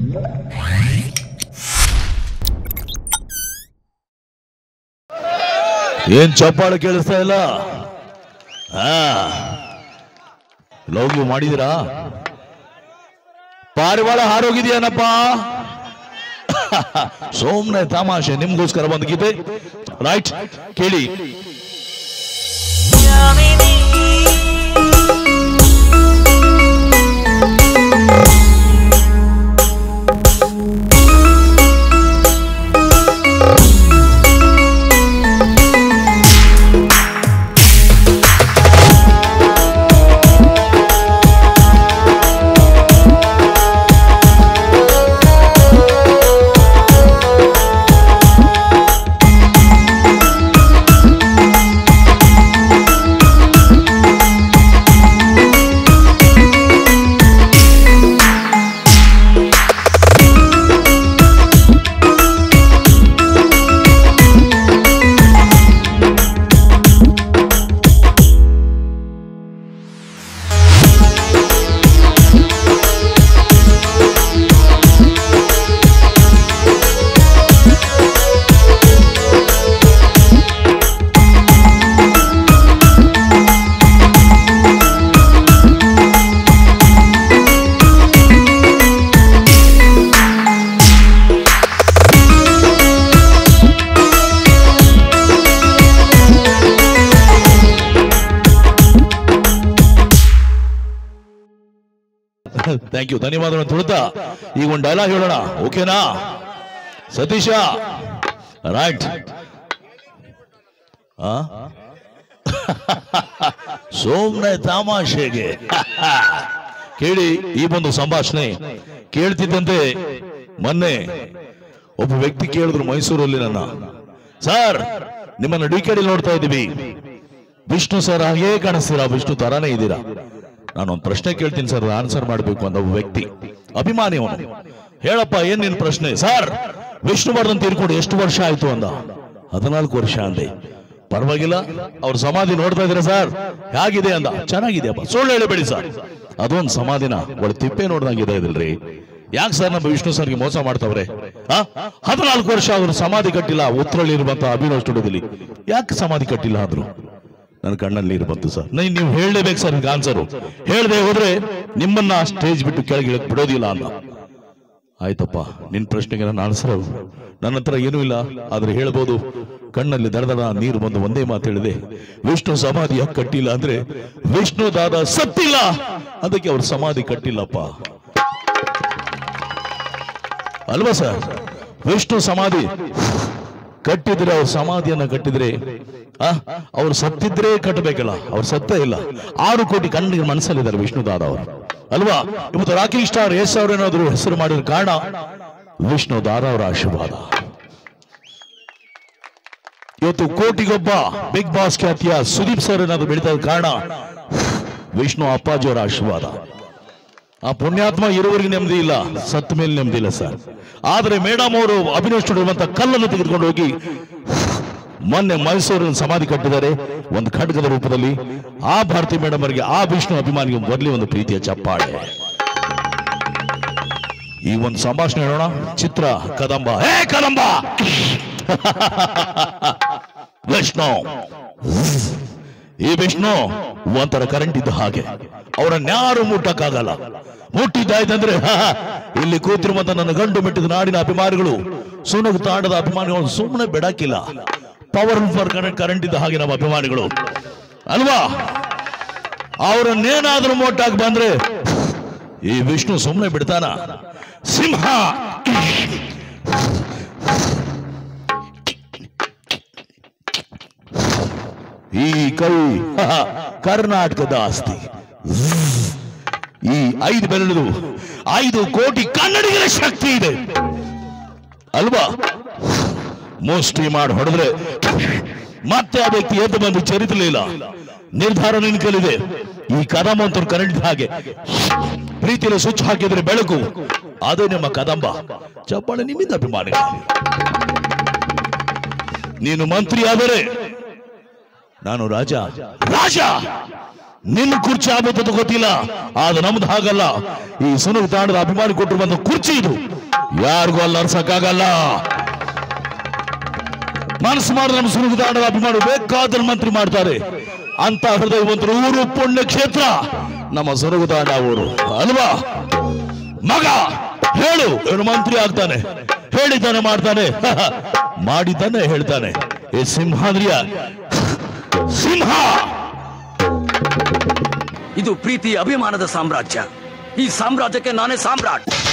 ಏನ್ ಚಪ್ಪಾಳೆ ಕೇಳಿಸ್ತಾ ಇಲ್ಲ ಹಾ ಲವ್ ಯು ಮಾಡಿದಿರಾ ಪಾರಿವಾಳ ಹಾರೋಗಿದೆಯೇನಪ್ಪ ಸೋಮ್ನೆ ತಮಾಷೆ ನಿಮ್ಗೋಸ್ಕರ ಬಂದ ಗೀತೆ ರೈಟ್ ಕೇಳಿ ಥ್ಯಾಂಕ್ ಯು ಧನ್ಯವಾದಗಳನ್ನು ತುಳಿತಾ ಈಗ ಒಂದು ಡೈಲಾಗ್ ಹೇಳೋಣ ಓಕೆನಾ ಸತೀಶ ರೈಟ್ ಸೋಮ್ನೆ ತಮಾಷೆಗೆ ಕೇಳಿ ಈ ಒಂದು ಸಂಭಾಷಣೆ ಕೇಳ್ತಿದ್ದಂತೆ ಮೊನ್ನೆ ಒಬ್ಬ ವ್ಯಕ್ತಿ ಕೇಳಿದ್ರು ಮೈಸೂರಲ್ಲಿ ನನ್ನ ಸರ್ ನಿಮ್ಮನ್ನ ಡಿಕೆಡಿ ನೋಡ್ತಾ ಇದ್ದೀವಿ ವಿಷ್ಣು ಸರ್ ಹಾಗೇ ಕಾಣಿಸ್ತೀರಾ ವಿಷ್ಣು ತರಾನೇ ಇದ್ದೀರಾ ನಾನು ಒಂದು ಪ್ರಶ್ನೆ ಕೇಳ್ತೀನಿ ಸರ್ ಆನ್ಸರ್ ಮಾಡಬೇಕು ಅಂತ ಒಬ್ಬ ವ್ಯಕ್ತಿ ಅಭಿಮಾನಿ ಅವನು ಹೇಳಪ್ಪ ಏನ್ ನಿನ್ ಪ್ರಶ್ನೆ ಸರ್ ವಿಷ್ಣುವರ್ಧನ್ ತೀರ್ಕೊಂಡು ಎಷ್ಟು ವರ್ಷ ಆಯ್ತು ಅಂದ ಹದಿನಾಲ್ಕು ವರ್ಷ ಅಂದೆ ಪರವಾಗಿಲ್ಲ ಅವ್ರ ಸಮಾಧಿ ನೋಡ್ತಾ ಇದ್ದೀರಾ ಸರ್ ಹೇಗಿದೆ ಅಂದ ಚೆನ್ನಾಗಿದೆಯಪ್ಪ ಸುಳ್ಳು ಹೇಳಬೇಡಿ ಸರ್ ಅದೊಂದು ಸಮಾಧಿನ ಒಳ್ಳೆ ತಿಪ್ಪೆ ನೋಡ್ದಂಗಿದೆ ಇದಿಲ್ರಿ ಯಾಕೆ ಸರ್ ನಮ್ಮ ವಿಷ್ಣು ಸರ್ಗೆ ಮೋಸ ಮಾಡ್ತಾವ್ರೆ ಆ? ಹದಿನಾಲ್ಕು ವರ್ಷ ಅವರು ಸಮಾಧಿ ಕಟ್ಟಿಲ್ಲ ಉತ್ತರಳ್ಳಿ ಇರುವಂತ ಅಭಿನವ್ ಸ್ಟುಡಿಯೋದಲ್ಲಿ ಯಾಕೆ ಸಮಾಧಿ ಕಟ್ಟಿಲ್ಲ ಆದ್ರು ನನ್ನ ಕಣ್ಣಲ್ಲಿ ನೀರು ಬಂತು ಸರ್ ನೈ ನೀವು ಹೇಳಲೇಬೇಕು ಸರ್ ಇದಕ್ಕೆ ಆನ್ಸರು ಹೇಳದೆ ಹೋದ್ರೆ ನಿಮ್ಮನ್ನ ಸ್ಟೇಜ್ ಬಿಟ್ಟು ಕೆಳಗೆ ಇಳಕ್ ಬಿಡೋದಿಲ್ಲ ಅಂದ ಆಯ್ತಪ್ಪ ನಿನ್ ಪ್ರಶ್ನೆಗೆ ನನ್ನ ಆನ್ಸರ್ ನನ್ನ ಹತ್ರ ಏನೂ ಇಲ್ಲ ಆದ್ರೆ ಹೇಳ್ಬೋದು ಕಣ್ಣಲ್ಲಿ ದಡದಡ ನೀರು ಬಂದು ಒಂದೇ ಮಾತು ಹೇಳಿದೆ ವಿಷ್ಣು ಸಮಾಧಿ ಯಾಕೆ ಕಟ್ಟಿಲ್ಲ ಅಂದ್ರೆ ವಿಷ್ಣು ದಾದ ಸತ್ತಿಲ್ಲ ಅದಕ್ಕೆ ಅವ್ರ ಸಮಾಧಿ ಕಟ್ಟಿಲ್ಲಪ್ಪ ಅಲ್ವಾ ಸರ್ ವಿಷ್ಣು ಸಮಾಧಿ ಕಟ್ಟಿದ್ರೆ ಅವ್ರ ಸಮಾಧಿಯನ್ನ ಕಟ್ಟಿದ್ರೆ ಆ ಅವ್ರು ಸತ್ತಿದ್ರೆ ಕಟ್ಟಬೇಕಲ್ಲ ಅವ್ರು ಸತ್ತೇ ಇಲ್ಲ ಆರು ಕೋಟಿ ಕಣ್ಣಿಗೆ ಮನಸ್ಸಲ್ಲಿದ್ದಾರೆ ವಿಷ್ಣುದಾದ ಅವರು ಅಲ್ವಾ ಇವತ್ತು ರಾಕಿ ಸ್ಟಾರ್ ಎಸ್ ಅವ್ರೇನಾದ್ರು ಹೆಸರು ಮಾಡಿದ ಕಾರಣ ವಿಷ್ಣು ದಾದ ಅವರ ಆಶೀರ್ವಾದ ಇವತ್ತು ಕೋಟಿಗೊಬ್ಬ ಬಿಗ್ ಬಾಸ್ ಖ್ಯಾತಿಯ ಸುದೀಪ್ ಸರ್ ಏನಾದ್ರು ಬೆಳೀತಾ ಇದ್ದ ಕಾರಣ ವಿಷ್ಣು ಅಪ್ಪಾಜಿಯವರ ಆಶೀರ್ವಾದ ಆ ಪುಣ್ಯಾತ್ಮ ಇರುವವರೆಗೆ ನೆಮ್ಮದಿ ಇಲ್ಲ ಸತ್ತ ಮೇಲೆ ನೆಮ್ಮದಿ ಇಲ್ಲ ಸರ್ ಆದ್ರೆ ಮೇಡಮ್ ಅವರು ಅಭಿನಯಿಸಿರುವಂತ ಕಲ್ಲನ್ನು ತೆಗೆದುಕೊಂಡು ಹೋಗಿ ಮೊನ್ನೆ ಮೈಸೂರಿನ ಸಮಾಧಿ ಕಟ್ಟಿದ್ದಾರೆ ಒಂದು ಖಡ್ಗದ ರೂಪದಲ್ಲಿ ಆ ಭಾರತಿ ಮೇಡಮ್ ಅವರಿಗೆ ಆ ವಿಷ್ಣು ಅಭಿಮಾನಿಗೆ ಮೊದಲೇ ಒಂದು ಪ್ರೀತಿಯ ಚಪ್ಪಾಳೆ ಈ ಒಂದು ಸಂಭಾಷಣೆ ಹೇಳೋಣ ಚಿತ್ರ ಕದಂಬ ಹೇ ಕದಂಬ ವಿಷ್ಣು ಈ ವಿಷ್ಣು ಒಂಥರ ಕರೆಂಟ್ ಇದ್ದ ಹಾಗೆ ಅವರನ್ಯಾರು ಮುಟ್ಟಕ್ಕಾಗಲ್ಲ ಮುಟ್ಟಿದ್ದಾಯ್ತಂದ್ರೆ ಹ, ಹ, ಇಲ್ಲಿ ಕೂತಿರುವಂತ ನನ್ನ ಗಂಡು ಮೆಟ್ಟಿದ ನಾಡಿನ ಅಭಿಮಾನಿಗಳು ಸುನಗು ತಾಂಡದ ಅಭಿಮಾನಿಗಳು ಸುಮ್ಮನೆ ಬೆಡಕಿಲ್ಲ ಪವರ್ಫುಲ್ ಫಾರ್ ಕರೆಂಟ್ ಕರೆಂಟ್ ಇದ್ದ ಹಾಗೆ ನಮ್ಮ ಅಭಿಮಾನಿಗಳು ಅಲ್ವಾ ಅವರನ್ನೇನಾದ್ರೂ ಮೊಟ್ಟಾಗಿ ಬಂದ್ರೆ ಈ ವಿಷ್ಣು ಸುಮ್ಮನೆ ಬಿಡ್ತಾನ ಸಿಂಹ ಈ ಕೈ ಹ, ಹ, ಕರ್ನಾಟಕದ ಆಸ್ತಿ ಈ ಐದು ಬೆರಳು ಐದು ಕೋಟಿ ಕನ್ನಡಿಗರ ಶಕ್ತಿ ಇದೆ ಅಲ್ವಾ ಮೋಸ್ಟಿ ಮಾಡಿ ಹೊಡೆದ್ರೆ ಮತ್ತೆ ಆ ವ್ಯಕ್ತಿ ಎದ್ದು ಬಂದು ಚರಿತಲಿಲ್ಲ ನಿರ್ಧಾರ ನಿನ್ ಕಲಿದೆ ಈ ಕದಂಬ ಅಂತ ಕರೆಂಟ್ ಹಾಗೆ ಪ್ರೀತಿಯಲ್ಲಿ ಸ್ವಿಚ್ ಹಾಕಿದ್ರೆ ಬೆಳಕು ಅದೇ ನಿಮ್ಮ ಕದಂಬ ಚಪ್ಪಾಳೆ ನಿಮ್ಮಿಂದ ಅಭಿಮಾನಿ ನೀನು ಮಂತ್ರಿ ಆದರೆ ನಾನು ರಾಜ ರಾಜ ನಿನ್ನ ಕುರ್ಚಿ ಆಗುತ್ತೆ ಗೊತ್ತಿಲ್ಲ ಆದ್ರೆ ನಮ್ದು ಹಾಗಲ್ಲ ಈ ಸುನೀಲ್ ತಾಂಡದ ಅಭಿಮಾನಿ ಕೊಟ್ಟಿರುವಂತ ಕುರ್ಚಿ ಇದು ಯಾರಿಗೂ ಅಲ್ಲಿ ಅರ್ಸಕ್ಕಾಗಲ್ಲ ಮನಸ್ಸು ಮಾಡಿ ನಮ್ಮ ಸುರುಗುದಾಡದ ಅಭಿಮಾನ ಬೇಕಾದ್ರೆ ಮಂತ್ರಿ ಮಾಡ್ತಾರೆ ಅಂತ ಹೃದಯವಂತರು ಊರು ಪುಣ್ಯ ಕ್ಷೇತ್ರ ನಮ್ಮ ಸುರುಗುದಾಡ ಊರು ಅಲ್ವಾ ಮಗ ಹೇಳು ಇವನು ಮಂತ್ರಿ ಆಗ್ತಾನೆ ಹೇಳಿದ್ದಾನೆ ಮಾಡ್ತಾನೆ ಮಾಡಿದ್ದಾನೆ ಹೇಳ್ತಾನೆ ಈ ಸಿಂಹಾದ್ರಿಯ ಸಿಂಹ ಇದು ಪ್ರೀತಿ ಅಭಿಮಾನದ ಸಾಮ್ರಾಜ್ಯ ಈ ಸಾಮ್ರಾಜ್ಯಕ್ಕೆ ನಾನೇ ಸಾಮ್ರಾಟ್